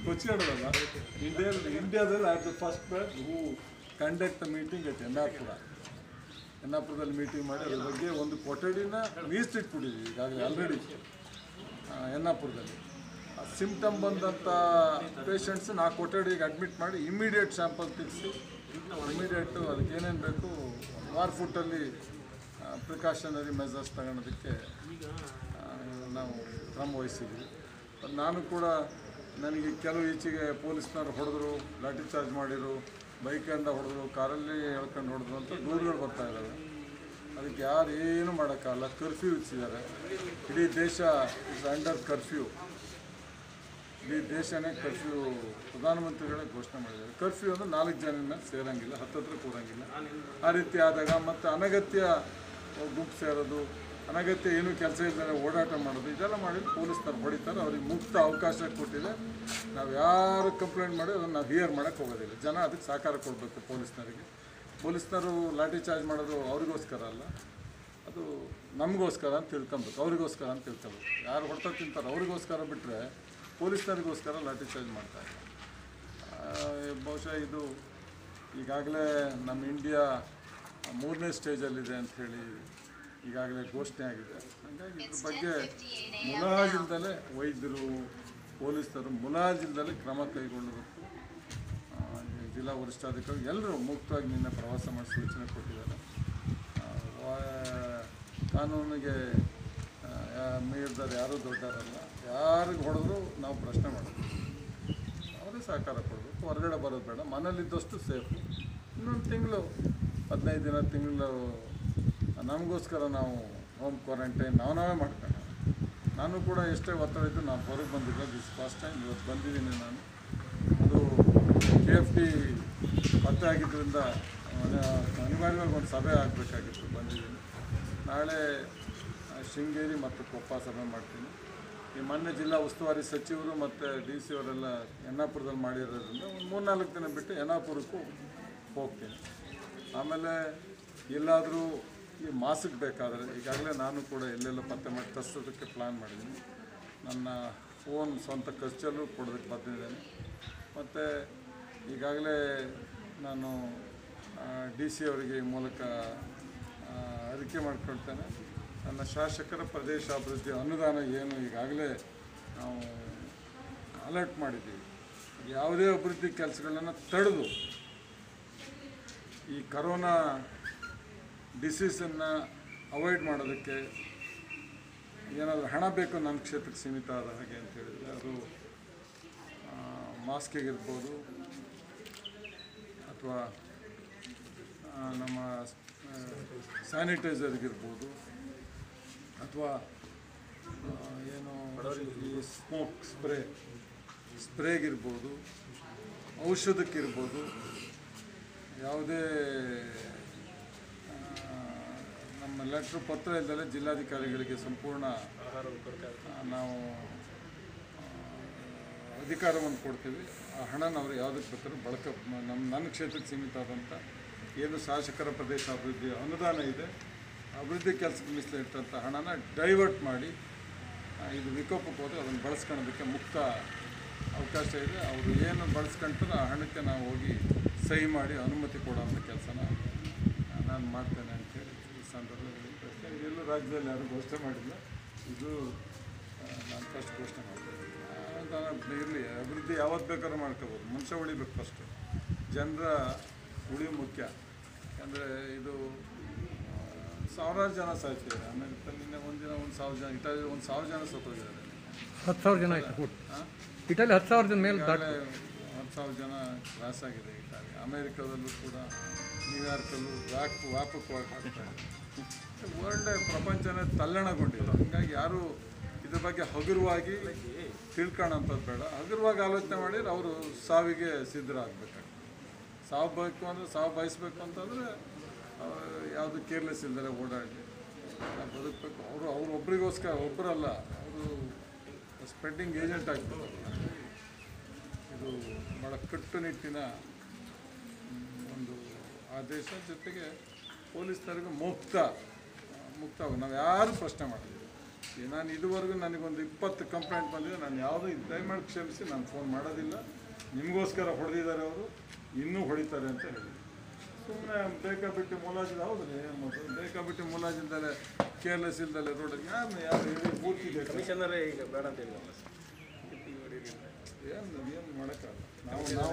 ಕೊಚ್ಚಿಡೋದಲ್ಲ ಇಂಡಿಯಾದಲ್ಲಿ ಇಂಡಿಯಾದಲ್ಲಿ are the first man who conduct the meeting ಐತೆ ಎನ್ನಾಪುರ ಎನ್ನಾಪುರದಲ್ಲಿ ಮೀಟಿಂಗ್ ಮಾಡಿ ಅದ್ರ ಬಗ್ಗೆ ಒಂದು ಕೊಠಡಿನ ಮೀಸಲಿಟ್ಬಿಟ್ಟಿದ್ವಿ ಈಗಾಗಲೇ ಆಲ್ರೆಡಿ ಎನ್ನಾಪುರದಲ್ಲಿ ಸಿಮ್ಟಮ್ ಬಂದಂಥ ಪೇಷಂಟ್ಸ್ ನಾ ಕೊಠಡಿಗೆ ಅಡ್ಮಿಟ್ ಮಾಡಿ ಇಮಿಡಿಯೇಟ್ ಸ್ಯಾಂಪಲ್ ತೆಗೆಸಿ ಇಮಿಡಿಯೇಟು ಅದಕ್ಕೆ ಏನೇನು ಬೇಕು ವಾರ್ ಫುಟ್ಟಲ್ಲಿ ಪ್ರಿಕಾಷನರಿ ಮೆಸರ್ಸ್ ತಗೊಳೋದಕ್ಕೆ ಆ, ನಾವು ಕ್ರಮ ವಹಿಸಿದ್ವಿ but ನಾನು ಕೂಡ ನನಗೆ ಕೆಲವು ಈಚೆಗೆ ಪೊಲೀಸ್ನವ್ರು ಹೊಡೆದ್ರು ಲಾಠಿ ಚಾರ್ಜ್ ಮಾಡಿರು ಬೈಕಿಂದ ಹೊಡೆದ್ರು ಕಾರಲ್ಲಿ ಹೇಳ್ಕೊಂಡು ಹೊಡೆದ್ರು ಅಂತ ದೂರುಗಳು ಬರ್ತಾ ಇದ್ದಾವೆ ಅದಕ್ಕೆ ಯಾರು ಏನು ಮಾಡೋಕ್ಕಾಗಲ್ಲ ಕರ್ಫ್ಯೂ ವಿಧಿಸಿದ್ದಾರೆ ಇಡೀ ದೇಶ ಇಸ್ ಅಂಡರ್ ಕರ್ಫ್ಯೂ ಇಡೀ ದೇಶನೇ ಕರ್ಫ್ಯೂ ಪ್ರಧಾನಮಂತ್ರಿಗಳೇ ಘೋಷಣೆ ಮಾಡಿದ್ದಾರೆ ಕರ್ಫ್ಯೂ ಅಂದ್ರೆ ನಾಲ್ಕು ಜನ ಮೇಲೆ ಸೇರಂಗಿಲ್ಲ ಹತ್ತತ್ರ ಕೂರಂಗಿಲ್ಲ ಆ ರೀತಿ ಆದಾಗ ಮತ್ತು ಅನಗತ್ಯ ಗುಂಪು ಸೇರೋದು ಅನಗತ್ಯ ಏನು ಕೆಲಸ ಇಲ್ಲದೆ ಓಡಾಟ ಮಾಡೋದು ಇದೆಲ್ಲ ಮಾಡಿ ಪೊಲೀಸ್ನವ್ರು ಹೊಡಿತಾರೆ ಅವ್ರಿಗೆ ಮುಕ್ತ ಅವಕಾಶ ಕೊಟ್ಟಿದೆ ನಾವು ಯಾರು ಕಂಪ್ಲೇಂಟ್ ಮಾಡಿ ಅದನ್ನು ನಾವು ಹಿಯರ್ ಮಾಡೋಕ್ಕೆ ಹೋಗೋದಿಲ್ಲ ಜನ ಅದಕ್ಕೆ ಸಹಕಾರ ಕೊಡಬೇಕು ಪೊಲೀಸ್ನವರಿಗೆ ಪೊಲೀಸ್ನವರು ಲಾಠಿ ಚಾರ್ಜ್ ಮಾಡೋದು ಅವ್ರಿಗೋಸ್ಕರ ಅಲ್ಲ ಅದು ನಮಗೋಸ್ಕರ ಅಂತ ತಿಳ್ಕೊಬೇಕು ಅವ್ರಿಗೋಸ್ಕರ ಅಂತ ತಿಳ್ಕೊಬೇಕು ಯಾರು ಹೊಡ್ತಾ ತಿಂತಾರೆ ಅವ್ರಿಗೋಸ್ಕರ ಬಿಟ್ಟರೆ ಪೊಲೀಸ್ನರಿಗೋಸ್ಕರ ಲಾಠಿ ಚಾರ್ಜ್ ಮಾಡ್ತಾರೆ ಆ, ಬಹುಶಃ ಇದು ಈಗಾಗಲೇ ನಮ್ಮ ಇಂಡಿಯಾ ಮೂರನೇ ಸ್ಟೇಜಲ್ಲಿದೆ ಅಂಥೇಳಿ ಈಗಾಗಲೇ ಘೋಷಣೆ ಆಗಿದೆ ಹಾಗಾಗಿ ಇದ್ರ ಬಗ್ಗೆ ಮುಲಾಜಿಲ್ದಲೇ ವೈದ್ಯರು ಪೊಲೀಸರು ಮುಲಾಜಿಲ್ದಲೇ ಕ್ರಮ ಕೈಗೊಳ್ಳಬೇಕು ಆ, ಜಿಲ್ಲಾ ವರಿಷ್ಠಾಧಿಕಾರಿ ಎಲ್ಲರೂ ಮುಕ್ತವಾಗಿ ನಿನ್ನೆ ಪ್ರವಾಸ ಮಾಡಿ ಸೂಚನೆ ಕೊಟ್ಟಿದ್ದಾರೆ ಆ, ವಾ- ಕಾನೂನಿಗೆ ಆ, ಯಾ- ಮೀರಿದವ್ರು ಯಾರೂ ದೊಡ್ಡವರಲ್ಲ ಯಾರಿಗೆ ಹೊಡೆದ್ರು ನಾವು ಪ್ರಶ್ನೆ ಮಾಡೋದು ಅವರೇ ಸಹಕಾರ ಕೊಡಬೇಕು ಹೊರಗಡೆ ಬರೋದು ಬೇಡ ಮನೇಲಿದ್ದಷ್ಟು ಸೇಫು ಇನ್ನೊಂದು ತಿಂಗಳು ಹದಿನೈದು ದಿನ ತಿಂಗಳು ನಮಗೋಸ್ಕರ ನಾವು ಹೋಮ್ ಕ್ವಾರಂಟೈನ್ ನಾವು ನಾವೇ ಮಾಡ್ಕೊಳ್ಳೋಣ ನಾನು ಕೂಡ ಎಷ್ಟೇ ಒತ್ತಡ ಇದ್ದು ನಾನು ಹೊರಗೆ ಬಂದಿಲ್ಲ ದಿಸ್ ಫಸ್ಟ್ ಟೈಮ್ ಇವತ್ತು ಬಂದಿದ್ದೀನಿ ನಾನು ಅದು ಕೆ ಎಫ್ ಡಿ ಪತ್ತೆ ಆಗಿದ್ದರಿಂದ ಅಹ್, ಅನಿವಾರ್ಯವಾಗಿ ಒಂದು ಸಭೆ ಆಗಬೇಕಾಗಿತ್ತು ಬಂದಿದ್ದೀನಿ ನಾಳೆ ಆ, ಶೃಂಗೇರಿ ಮತ್ತು ಕೊಪ್ಪ ಸಭೆ ಮಾಡ್ತೀನಿ ಈ ಮೊನ್ನೆ ಜಿಲ್ಲಾ ಉಸ್ತುವಾರಿ ಸಚಿವರು ಮತ್ತು ಡಿ ಸಿ ಅವರೆಲ್ಲ ಎನ್ನಾಪುರದಲ್ಲಿ ಮಾಡಿರೋದ್ರಿಂದ ಒಂದು ಮೂರ್ನಾಲ್ಕು ದಿನ ಬಿಟ್ಟು ಎನ್ನಾಪುರಕ್ಕೂ ಹೋಗ್ತೀನಿ ಆಮೇಲೆ ಎಲ್ಲಾದರೂ ಈ ಮಾಸ್ಕ್ ಬೇಕಾದರೆ ಈಗಾಗಲೇ ನಾನು ಕೂಡ ಎಲ್ಲೆಲ್ಲ ಪತ್ತೆ ಮಾಡಿ ತರಿಸೋದಕ್ಕೆ ಪ್ಲ್ಯಾನ್ ಮಾಡಿದ್ದೀನಿ ನನ್ನ ಓನ್ ಸ್ವಂತ ಖರ್ಚಲ್ಲೂ ಕೊಡೋದಕ್ಕೆ ಬಂದಿದ್ದೇನೆ ಮತ್ತು ಈಗಾಗಲೇ ನಾನು ಡಿ ಸಿ ಅವರಿಗೆ ಈ ಮೂಲಕ ಆ, ಅರಿಕೆ ಮಾಡ್ಕೊಳ್ತೇನೆ ನನ್ನ ಶಾಸಕರ ಪ್ರದೇಶ ಅಭಿವೃದ್ಧಿ ಅನುದಾನ ಏನು ಈಗಾಗಲೇ ನಾವು ಅಲರ್ಟ್ ಮಾಡಿದ್ದೀವಿ ಯಾವುದೇ ಅಭಿವೃದ್ಧಿ ಕೆಲಸಗಳನ್ನು ತಡೆದು ಈ ಕರೋನಾ ಡಿಸೀಸನ್ನು ಅವಾಯ್ಡ್ ಮಾಡೋದಕ್ಕೆ ಏನಾದರೂ ಹಣ ಬೇಕು ನನ್ನ ಕ್ಷೇತ್ರಕ್ಕೆ ಸೀಮಿತ ಆದ ಹಾಗೆ ಅಂತ ಹೇಳಿದರೆ ಅದು ಮಾಸ್ಕಿಗಿರ್ಬೋದು ಅಥವಾ ಆ, ನಮ್ಮ ಸ್ಯಾನಿಟೈಸರ್ಗಿರ್ಬೋದು ಅಥವಾ ಆ, ಏನು ಈ ಸ್ಮೋಕ್ ಸ್ಪ್ರೇ ಸ್ಪ್ರೇಗಿರ್ಬೋದು ಔಷಧಕ್ಕಿರ್ಬೋದು ಯಾವುದೇ ಆ, ನಮ್ಮ ಲೆಟ್ರ್ ಪತ್ರ ಇಲ್ಲದೆ ಜಿಲ್ಲಾಧಿಕಾರಿಗಳಿಗೆ ಸಂಪೂರ್ಣ ಆ, ನಾವು ಆ, ಅಧಿಕಾರವನ್ನು ಕೊಡ್ತೀವಿ ಆ ಹಣನ ಅವರು ಯಾವುದಕ್ಕೆ ಬೇಕಾದ್ರೂ ಬಳಕೆ ಮ- ನಮ್ಮ ನನ್ನ ಕ್ಷೇತ್ರಕ್ಕೆ ಸೀಮಿತ ಆದಂಥ ಏನು ಶಾಸಕರ ಪ್ರದೇಶ ಅಭಿವೃದ್ಧಿ ಅನುದಾನ ಇದೆ ಅಭಿವೃದ್ಧಿ ಕೆಲಸಕ್ಕೆ ಮೀಸಲಿಟ್ಟಂಥ ಹಣನ ಡೈವರ್ಟ್ ಮಾಡಿ ಆ, ಇದು ವಿಕೋಪಕ್ಕೆ ಹೋದರೆ ಅದನ್ನು ಬಳಸ್ಕೊಳ್ಳೋದಕ್ಕೆ ಮುಕ್ತ ಅವಕಾಶ ಇದೆ ಅವರು ಏನು ಬಳಸ್ಕೊಂತಾರೆ ಆ ಹಣಕ್ಕೆ ನಾವು ಹೋಗಿ ಸಹಿ ಮಾಡಿ ಅನುಮತಿ ಕೊಡೋಂಥ ಕೆಲಸನ ನಾನು ಮಾಡ್ತೇನೆ ಅಂತೇಳಿ ಈ ಸಂದರ್ಭದಲ್ಲಿ ಹೇಳ್ತೇನೆ. ಎಲ್ಲೂ ರಾಜ್ಯದಲ್ಲಿ ಯಾರೂ ಘೋಷಣೆ ಮಾಡಿಲ್ಲ ಇದು ಆ, ನಾನು ಫಸ್ಟ್ ಘೋಷಣೆ ಮಾಡ್ತೇನೆ ಇರಲಿ ಅಭಿವೃದ್ಧಿ ಯಾವತ್ತು ಬೇಕಾದ್ರೂ ಮಾಡ್ಕೋಬೋದು ಮನುಷ್ಯ ಉಳಿಬೇಕು ಫಸ್ಟು ಜನರ ಉಳಿ ಮುಖ್ಯ ಯಾಕಂದರೆ ಇದು ಆ, ಸಾವಿರಾರು ಜನ ಸಾಯ್ತಿದ್ದಾರೆ ಅಮೆರಿಕದಲ್ಲಿ ನಿನ್ನೆ ಒಂದಿನ ಒಂದು ಸಾವಿರ ಜನ ಇಟಾಲಿ ಒಂದು ಸಾವಿರ ಜನ ಸತ್ತೋಗಿದ್ದಾರೆ ಹತ್ತು ಸಾವಿರ ಜನ ಆಯ್ತು ಒಟ್ಟು ಹಾಂ ಇಟಲಿ ಹತ್ತು ಸಾವಿರ ಜನ ಮೇಲೆ ದಾಟ್ ಈಗಾಗಲೇ ಹತ್ತು ಸಾವಿರ ಜನ ಕ್ರಾಸ್ ಆಗಿದೆ ಇಟಾಲಿ ಅಮೇರಿಕಾದಲ್ಲೂ ಕೂಡ ನ್ಯೂಯಾರ್ಕಲ್ಲೂ ವ್ಯಾಪ್ ವ್ಯಾಪಕವಾಗಿ ಆಗ್ತಾ ಇದೆ ವರ್ಲ್ಡ್ ಪ್ರಪಂಚನೇ ತಲ್ಲಣಗೊಂಡಿಲ್ಲ ಹೀಗಾಗಿ ಯಾರು ಇದ್ರ ಬಗ್ಗೆ ಹಗುರವಾಗಿ ತಿಳ್ಕೊಳ್ಳೋಂಥದ್ದು ಬೇಡ ಹಗುರವಾಗಿ ಆಲೋಚನೆ ಮಾಡಿದ್ರೆ ಅವರು ಸಾವಿಗೆ ಸಿದ್ಧರಾಗಬೇಕಾಗ್ತದೆ ಸಾವು ಬೇಕು ಅಂದರೆ ಸಾವು ಬಯಸ್ಬೇಕು ಅಂತಂದರೆ ಯಾವುದು ಕೇರ್ಲೆಸ್ ಇಲ್ಲದೆ ಓಡಾಡಿ ಬದುಕಬೇಕು ಅವರು ಅವ್ರು ಒಬ್ರಿಗೋಸ್ಕರ ಒಬ್ಬರಲ್ಲ ಅವರು ಸ್ಪ್ರೆಡ್ಡಿಂಗ್ ಏಜೆಂಟ್ ಆಗಿಬಿಟ್ಟು ಇದು ಭಾಳ ಕಟ್ಟುನಿಟ್ಟಿನ ಮ್, ಒಂದು ಆದೇಶ ಜೊತೆಗೆ ಪೊಲೀಸ್ನರಿಗೂ ಮುಕ್ತ ಮುಕ್ತ ನಾವು ಯಾರು ಪ್ರಶ್ನೆ ಮಾಡಿದ್ದೀವಿ ಈ ನಾನು ಇದುವರೆಗೂ ನನಗೊಂದು ಇಪ್ಪತ್ತು ಕಂಪ್ಲೇಂಟ್ ಬಂದಿದೆ ನಾನು ಯಾವುದೂ ಇದು ದಯಮಾಡಿ ಕ್ಷಮಿಸಿ ನಾನು ಫೋನ್ ಮಾಡೋದಿಲ್ಲ ನಿಮಗೋಸ್ಕರ ಹೊಡೆದಿದ್ದಾರೆ ಅವರು ಇನ್ನೂ ಹೊಡಿತಾರೆ ಅಂತ ಹೇಳಿ ಸುಮ್ಮನೆ ಬೇಕಾಬಿಟ್ಟು ಮುಲಾಜಿದ ಹೌದು ರೀ ಮತ್ತು ಬೇಕಾಬಿಟ್ಟು ಮುಲಾಜಿಲ್ದಲೆ ಕೇರ್ಲೆಸ್ ಇಲ್ದಲೆ ರೋಡಿಗೆ ಯಾರು ಯಾರು ಹೇಳಿ ಪೂರ್ತಿ ಬೇಕು ಕಮಿಷನರೇ ಈಗ ಬೇಡ ಅಂತ ಹೇಳಿದ್ರಲ್ಲ ಸರ್ ಏನು ಏನು ಮಾಡೋಕ್ಕಾಗಲ್ಲ ನಾವು ನಾವು